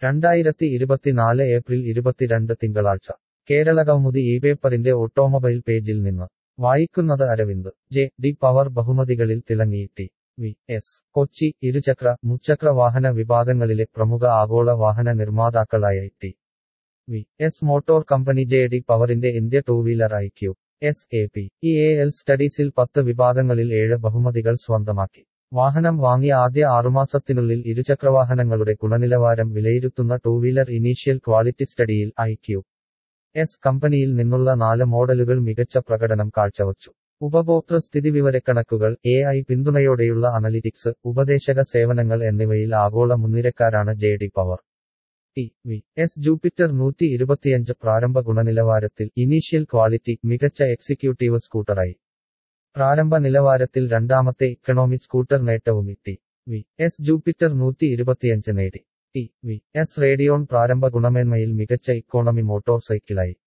രണ്ടായിരത്തി ഇരുപത്തിനാല് ഏപ്രിൽ ഇരുപത്തിരണ്ട് തിങ്കളാഴ്ച കേരള കൗമുദി ഈ പേപ്പറിന്റെ ഓട്ടോമൊബൈൽ പേജിൽ നിന്ന് വായിക്കുന്നത് അരവിന്ദ് ജെ ഡി പവർ ബഹുമതികളിൽ തിളങ്ങി ടി വി എസ് കൊച്ചി ഇരുചക്ര മുച്ചക്ര വാഹന വിഭാഗങ്ങളിലെ പ്രമുഖ ആഗോള വാഹന നിർമ്മാതാക്കളായ T V S motor company J D പവറിന്റെ India two wheeler IQ S A P E A L സ്റ്റഡീസിൽ പത്ത് വിഭാഗങ്ങളിൽ ഏഴ് ബഹുമതികൾ സ്വന്തമാക്കി വാഹനം വാങ്ങിയ ആദ്യ ആറുമാസത്തിനുള്ളിൽ ഇരുചക്രവാഹനങ്ങളുടെ ഗുണനിലവാരം വിലയിരുത്തുന്ന ടൂ വീലർ ഇനീഷ്യൽ ക്വാളിറ്റി സ്റ്റഡിയിൽ ഐക്യു എസ് കമ്പനിയിൽ നിന്നുള്ള നാല് മോഡലുകൾ മികച്ച പ്രകടനം കാഴ്ചവച്ചു ഉപഭോക്തൃ സ്ഥിതിവിവരക്കണക്കുകൾ എ ഐ പിന്തുണയോടെയുള്ള അനലിറ്റിക്സ് ഉപദേശക സേവനങ്ങൾ എന്നിവയിൽ ആഗോള മുൻനിരക്കാരാണ് J D Power T V S Jupiter നൂറ്റി ഇരുപത്തിയഞ്ച് പ്രാരംഭ ഗുണനിലവാരത്തിൽ ഇനീഷ്യൽ ക്വാളിറ്റി മികച്ച എക്സിക്യൂട്ടീവ് സ്കൂട്ടറായി പ്രാരംഭ നിലവാരത്തിൽ രണ്ടാമത്തെ ഇക്കണോമി സ്കൂട്ടർ നേട്ടവും ടി വി എസ് ജൂപ്പിറ്റർ നൂറ്റി ഇരുപത്തിയഞ്ച് നേടി ടി വി എസ് റേഡിയോൺ പ്രാരംഭ ഗുണമേന്മയിൽ മികച്ച ഇക്കോണമി മോട്ടോർ സൈക്കിളായി